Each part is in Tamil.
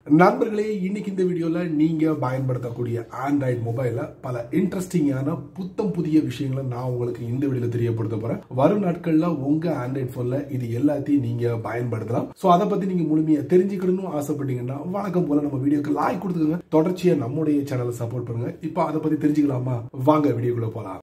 நண்பர்களே இன்னைக்கு இந்த வீடியோல நீங்க பயன்படுத்தக்கூடிய ஆண்ட்ராய்டு மொபைல்ல பல இன்ட்ரெஸ்டிங்கான புத்தம் புதிய விஷயங்களை நான் உங்களுக்கு இந்த வீடியோல தெரியப்படுத்த போறேன் வரும் நாட்கள்ல உங்க ஆண்ட்ராய்டு போன்ல இது எல்லாத்தையும் நீங்க பயன்படுத்தலாம் சோ அதை பத்தி நீங்க முழுமையா தெரிஞ்சுக்கணும்னு ஆசைப்பட்டீங்கன்னா வழக்கம் போல நம்ம வீடியோக்கு லாய்க் கொடுத்துக்கோங்க தொடர்ச்சியா நம்முடைய சேனலை சப்போர்ட் பண்ணுங்க இப்போ அதை பத்தி தெரிஞ்சுக்கலாமா வாங்க வீடியோக்குள்ள போலாம்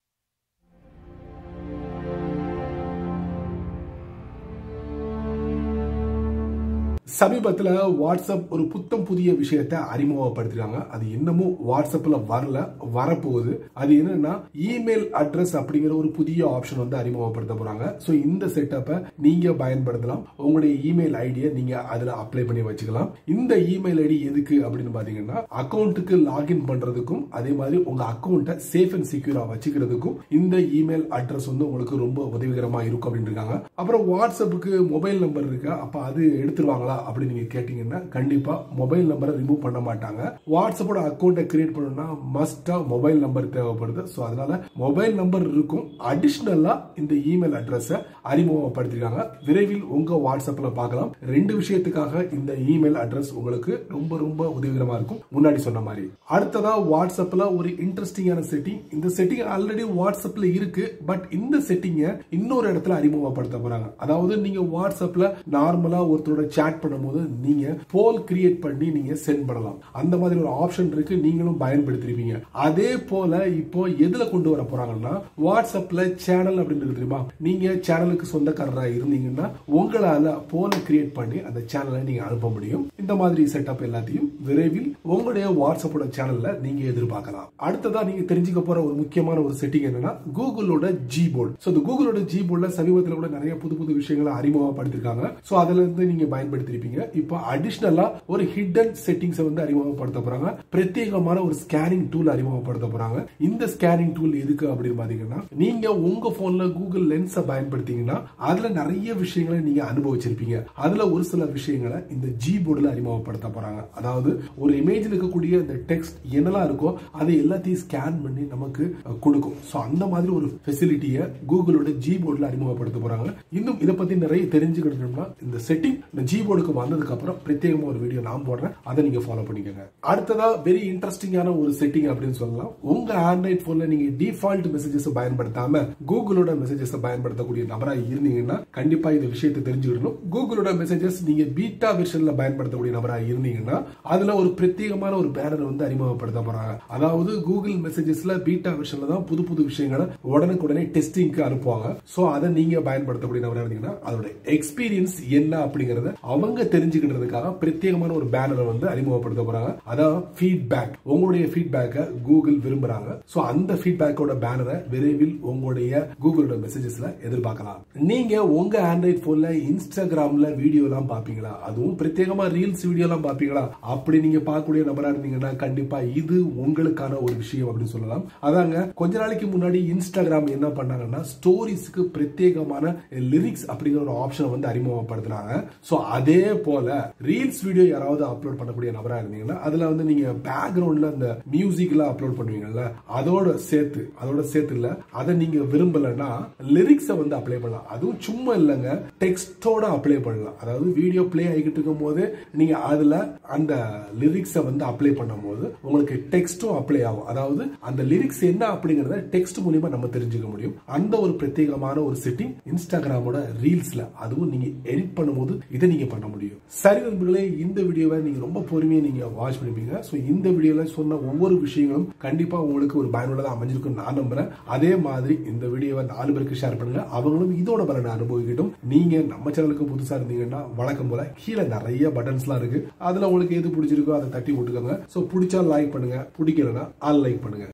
சமீபத்துல வாட்ஸ்அப் ஒரு புத்தம் புதிய விஷயத்தை அறிமுகப்படுத்திருக்காங்க அது இன்னமும் வாட்ஸ்அப்ல வரல வரப்போகுது அது என்னன்னா இமெயில் அட்ரஸ் அப்படிங்கிற ஒரு புதிய ஆப்ஷன் வந்து அறிமுகப்படுத்த போறாங்க சோ இந்த செட்டப்பை நீங்க பயன்படுத்தலாம் உங்களுடைய இமெயில் ஐடியை நீங்க அதுல அப்ளை பண்ணி வச்சுக்கலாம் இந்த இமெயில் ஐடி எதுக்கு அப்படின்னு பாத்தீங்கன்னா அக்கௌண்ட்டுக்கு லாகின் பண்றதுக்கும் அதே மாதிரி உங்க அக்கௌண்ட்டை சேஃப் அண்ட் செக்யூரா வச்சுக்கிறதுக்கும் இந்த இமெயில் அட்ரஸ் வந்து உங்களுக்கு ரொம்ப உதவிகரமா இருக்கும் அப்படின்னு இருக்காங்க அப்புறம் வாட்ஸ்அப்புக்கு மொபைல் நம்பர் இருக்கு அப்ப அது எடுத்துருவாங்களா அப்படின்னு நீங்க கேட்டீங்கன்னா கண்டிப்பா மொபைல் நம்பரை ரிமூவ் பண்ண மாட்டாங்க வாட்ஸ்அப்போட அக்கௌண்ட்டை கிரியேட் பண்ணணும்னா மஸ்டா மொபைல் நம்பர் தேவைப்படுது ஸோ அதனால மொபைல் நம்பர் இருக்கும் அடிஷ்னலா இந்த இமெயில் அட்ரஸ் அறிமுகப்படுத்திருக்காங்க விரைவில் உங்க வாட்ஸ்அப்ல பார்க்கலாம் ரெண்டு விஷயத்துக்காக இந்த இமெயில் அட்ரஸ் உங்களுக்கு ரொம்ப ரொம்ப உதவிகரமா இருக்கும் முன்னாடி சொன்ன மாதிரி அடுத்ததா வாட்ஸ்அப்ல ஒரு இன்ட்ரெஸ்டிங்கான செட்டிங் இந்த செட்டிங் ஆல்ரெடி வாட்ஸ்அப்ல இருக்கு பட் இந்த செட்டிங்கை இன்னொரு இடத்துல அறிமுகப்படுத்த போறாங்க அதாவது நீங்க வாட்ஸ்அப்ல நார்மலா ஒருத்தரோட சேட் பண்ணும்போது நீங்க போல் கிரியேட் பண்ணி நீங்க சென்ட் பண்ணலாம் அந்த மாதிரி ஒரு ஆப்ஷன் இருக்கு நீங்களும் பயன்படுத்திருப்பீங்க அதே போல இப்போ எதுல கொண்டு வர போறாங்கன்னா வாட்ஸ்அப்ல சேனல் அப்படின்னு இருக்கு தெரியுமா நீங்க சேனலுக்கு சொந்தக்காரரா இருந்தீங்கன்னா உங்களால போல கிரியேட் பண்ணி அந்த சேனலை நீங்க அனுப்ப முடியும் இந்த மாதிரி செட்டப் எல்லாத்தையும் விரைவில் உங்களுடைய வாட்ஸ்அப்போட சேனல்ல நீங்க எதிர்பார்க்கலாம் அடுத்ததா நீங்க தெரிஞ்சுக்க போற ஒரு முக்கியமான ஒரு செட்டிங் என்னன்னா கூகுளோட ஜி போர்டு ஸோ இந்த கூகுளோட ஜி போர்டுல சமீபத்தில் கூட நிறைய புது புது விஷயங்களை அறிமுகப்படுத்திருக்காங்க ஸோ அதுல இருந்து நீங்க பயன்படுத்திருப்பீங்க இப்போ அடிஷ்னலா ஒரு ஹிடன் செட்டிங்ஸ் வந்து அறிமுகப்படுத்த போறாங்க பிரத்யேகமான ஒரு ஸ்கேனிங் டூல் அறிமுகப்படுத்த போறாங்க இந்த ஸ்கேனிங் டூல் எதுக்கு அப்படின்னு பாத்தீங்கன்னா நீங்க உங்க போன்ல கூகுள் லென்ஸை பயன்படுத்தீங்கன்னா அதுல நிறைய விஷயங்களை நீங்க அனுபவிச்சிருப்பீங்க அதுல ஒரு சில விஷயங்களை இந்த ஜி போர்டுல அறிமுகப்படுத்த போறாங்க அதாவது ஒரு இமேஜில் இருக்கக்கூடிய இந்த டெக்ஸ்ட் என்னெல்லாம் இருக்கோ அதை எல்லாத்தையும் ஸ்கேன் பண்ணி நமக்கு அஹ், கொடுக்கும் ஸோ அந்த மாதிரி ஒரு ஃபெசிலிட்டியை கூகுளோட ஜி போர்டில் அறிமுகப்படுத்த போறாங்க இன்னும் இதை பத்தி நிறைய தெரிஞ்சுக்கணும்னா இந்த செட்டிங் இந்த ஜி போர்டுக்கு வந்ததுக்கு அப்புறம் பிரத்யேகமா ஒரு வீடியோ நான் போடுறேன் அதை நீங்க ஃபாலோ பண்ணிக்கோங்க அடுத்ததா வெரி இன்ட்ரெஸ்டிங்கான ஒரு செட்டிங் அப்படின்னு சொல்லலாம் உங்க ஆண்ட்ராய்ட் போன்ல நீங்க டிஃபால்ட் மெசேஜஸ் பயன்படுத்தாம கூகுளோட மெசேஜஸ் பயன்படுத்தக்கூடிய நபரா இருந்தீங்கன்னா கண்டிப்பா இந்த விஷயத்தை தெரிஞ்சுக்கணும் கூகுளோட மெசேஜஸ் நீங்க பீட்டா வெர்ஷன்ல பயன்படுத்தக்கூடிய நபரா இருந்தீங்கன்னா அதுல ஒரு பிரத்யேகமான ஒரு பேனர் வந்து அறிமுகப்படுத்த போறாங்க அதாவது கூகுள் மெசேஜஸ்ல பீட்டா வெர்ஷன்ல தான் புது புது விஷயங்களை உடனுக்குடனே டெஸ்டிங்க்கு அனுப்புவாங்க சோ அதை நீங்க பயன்படுத்தக்கூடிய நபரா இருந்தீங்கன்னா அதோட எக்ஸ்பீரியன்ஸ் என்ன அப்படிங்கறத அவங்க தெரிஞ்சுக்கிட்டதுக்காக பிரத்யேகமான ஒரு பேனரை வந்து அறிமுகப்படுத்த போறாங்க அதான் ஃபீட்பேக் உங்களுடைய ஃபீட்பேக்கை கூகுள் விரும்புறாங்க சோ அந்த ஃபீட்பேக்கோட பேனரை விரைவில் உங்களுடைய கூகுளோட மெசேஜஸ்ல எதிர்பார்க்கலாம் நீங்க உங்க ஆண்ட்ராய்ட் போன்ல இன்ஸ்டாகிராம்ல வீடியோ எல்லாம் பாப்பீங்களா அதுவும் பிரத்யேகமா ரீல்ஸ் வீடியோ எல்லாம் பாப்பீங்களா அப்படி நீங்க பார்க்கக்கூடிய நபரா இருந்தீங்கன்னா கண்டிப்பா இது உங்களுக்கான ஒரு விஷயம் அப்படின்னு சொல்லலாம் அதாங்க கொஞ்ச நாளைக்கு முன்னாடி இன்ஸ்டாகிராம் என்ன பண்ணாங்கன்னா ஸ்டோரிஸ்க்கு பிரத்யேகமான லிரிக்ஸ் அப்படிங்கிற ஒரு ஆப்ஷன் வந்து அறிமுகப்படுத்தினாங்க சோ அதே போல ரீல்ஸ் வீடியோ யாராவது அப்லோட் பண்ணக்கூடிய நபரா இருந்தீங்கன்னா அதுல வந்து நீங்க பேக்ரவுண்ட்ல அந்த மியூசிக் எல்லாம் அப்லோட் பண்ணுவீங்கல்ல அதோட சேர்த்து அதோட சேர்த்து இல்ல அதை நீங்க விரும்பலன்னா லிரிக்ஸை வந்து அப்ளை பண்ணலாம் அதுவும் சும்மா இல்லைங்க டெக்ஸ்டோட அப்ளை பண்ணலாம் அதாவது வீடியோ ப்ளே ஆகிட்டு இருக்கும் போது நீங்க அதுல அந்த லிரிக்ஸை வந்து அப்ளை பண்ணும்போது உங்களுக்கு டெக்ஸ்டும் அப்ளை ஆகும் அதாவது அந்த லிரிக்ஸ் என்ன அப்படிங்கறத டெக்ஸ்ட் மூலியமா நம்ம தெரிஞ்சுக்க முடியும் அந்த ஒரு பிரத்யேகமான ஒரு செட்டிங் இன்ஸ்டாகிராமோட ரீல்ஸ்ல அதுவும் நீங்க எடிட் பண்ணும்போது இதை நீங்க பண்ண முடியும் சரி நண்பர்களே இந்த வீடியோவை நீங்க ரொம்ப பொறுமையா நீங்க வாட்ச் பண்ணிப்பீங்க ஸோ இந்த வீடியோல சொன்ன ஒவ்வொரு விஷயங்களும் கண்டிப்பா உங்களுக்கு ஒரு பயனுள்ளதா அமைஞ்சிருக்கும் நான் நம்புறேன் அதே மாதிரி இந்த வீடியோவை நாலு பேருக்கு ஷேர் பண்ணுங்க அவங்களும் இதோட பலனை அனுபவிக்கட்டும் நீங்க நம்ம சேனலுக்கு புதுசா இருந்தீங்கன்னா வழக்கம் போல கீழே நிறைய பட்டன்ஸ்லாம் இருக்கு அதுல உங்களுக்கு எது பிடிச்சிருக்கோ அதை தட்டி விட்டுக்கோங்க ஸோ பிடிச்சா லைக் பண்ணுங்க பிடிக்கலன்னா அன்லைக் பண்ணுங்க